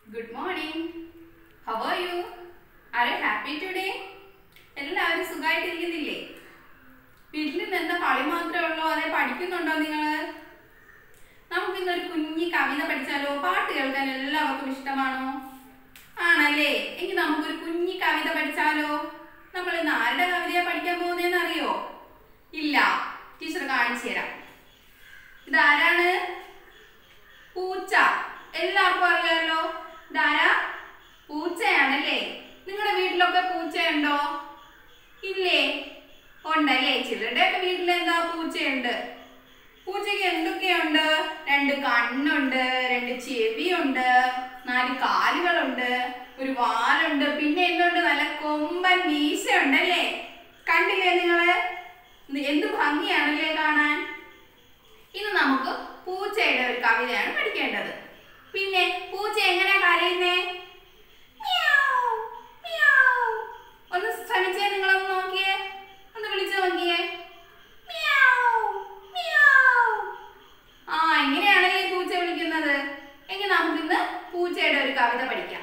Good morning how are you are you happy today എല്ലാവരും സുഖമായിട്ടിരിക്കുന്നില്ലേ വീട്ടിൽ നിന്ന് എന്താ കളി മാത്രമേ ഉള്ളൂ അതെ പഠിക്കുന്നുണ്ടോ നിങ്ങൾ നമുക്കിന്നൊരു കുഞ്ഞി കവിത പഠിച്ചാലോ പാട്ട് കേൾക്കാൻ എല്ലാവർക്കും ഇഷ്ടമാണോ ആണല്ലേ എങ്കിൽ നമുക്കൊരു കുഞ്ഞി കവിത പഠിച്ചാലോ നമ്മൾ ഇന്ന് ആരുടെ കവിതയാ പഠിക്കാൻ പോകുന്നതെന്ന് അറിയോ ഇല്ല ടീച്ചർ കാണിച്ചു തരാം ഇതാരാണ് പൂച്ച എല്ലാവർക്കും അറിയാമല്ലോ ഇതാരാ പൂച്ചയാണല്ലേ നിങ്ങളുടെ വീട്ടിലൊക്കെ പൂച്ചയുണ്ടോ ഇല്ലേ ഉണ്ടല്ലേ ചിലരുടെയൊക്കെ വീട്ടിൽ എന്താ പൂച്ചയുണ്ട് പൂച്ചയ്ക്ക് എന്തൊക്കെയുണ്ട് രണ്ട് കണ്ണുണ്ട് രണ്ട് ചെവിയുണ്ട് നാല് കാലുകളുണ്ട് ഒരു വാലുണ്ട് പിന്നെ എന്തുണ്ട് നല്ല കൊമ്പൻ മീശയുണ്ടല്ലേ കണ്ടില്ലേ നിങ്ങള് ഇത് എന്ത് ഭംഗിയാണല്ലേ കാണാൻ ഇന്ന് നമുക്ക് പൂച്ചയുടെ ഒരു കവിതയാണ് പഠിക്കേണ്ടത് പിന്നെ പൂച്ച എങ്ങനെ കരയുന്നേ മിയാവ്, മിയാവ്. ഒന്ന് ശ്രമിച്ചേ നിങ്ങളൊന്ന് നോക്കിയേ ഒന്ന് വിളിച്ചു നോക്കിയേ മിയാവ്, മിയാവ്. ആ ഇങ്ങനെയാണല്ലേ ഈ പൂച്ച വിളിക്കുന്നത് എങ്കിൽ നമുക്കിന്ന് പൂച്ചയുടെ ഒരു കവിത പഠിക്കാം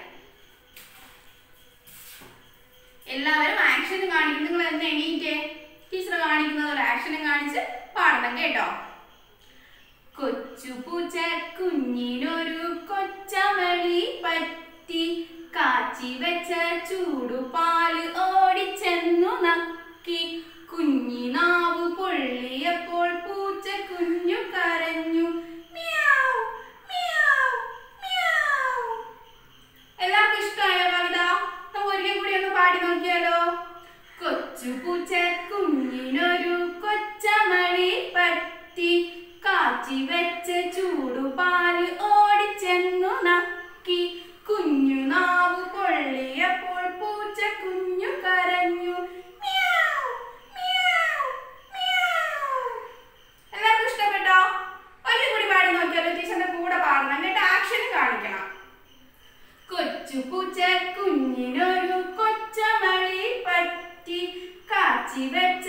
എല്ലാവരും ആക്ഷനും കാണിക്കും നിങ്ങൾ എന്ന് എണീറ്റേ ടീച്ചർ കാണിക്കുന്നത് ഒരു ആക്ഷനും കാണിച്ച് പാടണം കേട്ടോ കൊച്ചു പൂച്ച കുഞ്ഞിനൊരു കൊച്ചമളി പറ്റി കാച്ചി വെച്ച ചൂടുപാല് ഓടിച്ചെന്നു നക്കി കുഞ്ഞിനാവു പൊള്ളിയപ്പോൾ പൂച്ച കുഞ്ഞു കരഞ്ഞു മിയാവ്, മിയാവ്, മിയാവ്. എല്ലാവർക്കും ഇഷ്ടമായോ കവിത നമുക്ക് ഒരിക്കൽ കൂടി ഒന്ന് പാടി നോക്കിയാലോ കൊച്ചു പൂച്ച കുഞ്ഞിനൊരു കൊച്ചമളി പറ്റി കാച്ചി വെച്ച ചൂടുപാല് ഓടിച്ചെന്നു നക്കി കുഞ്ഞു നാവ് പൊള്ളിയപ്പോൾ പൂച്ച കുഞ്ഞു കരഞ്ഞു മിയാവ്, മിയാവ്, മിയാവ്. എല്ലാവർക്കും ഇഷ്ടപ്പെട്ടോ ഒരിക്കൽ കൂടി പാടി നോക്കിയാലോ ടീച്ചറിന്റെ കൂടെ പാടണം കേട്ടോ ആക്ഷനും കാണിക്കണം കൊച്ചു പൂച്ച കുഞ്ഞിനൊരു കൊച്ചമളി പറ്റി കാച്ചി വെച്ച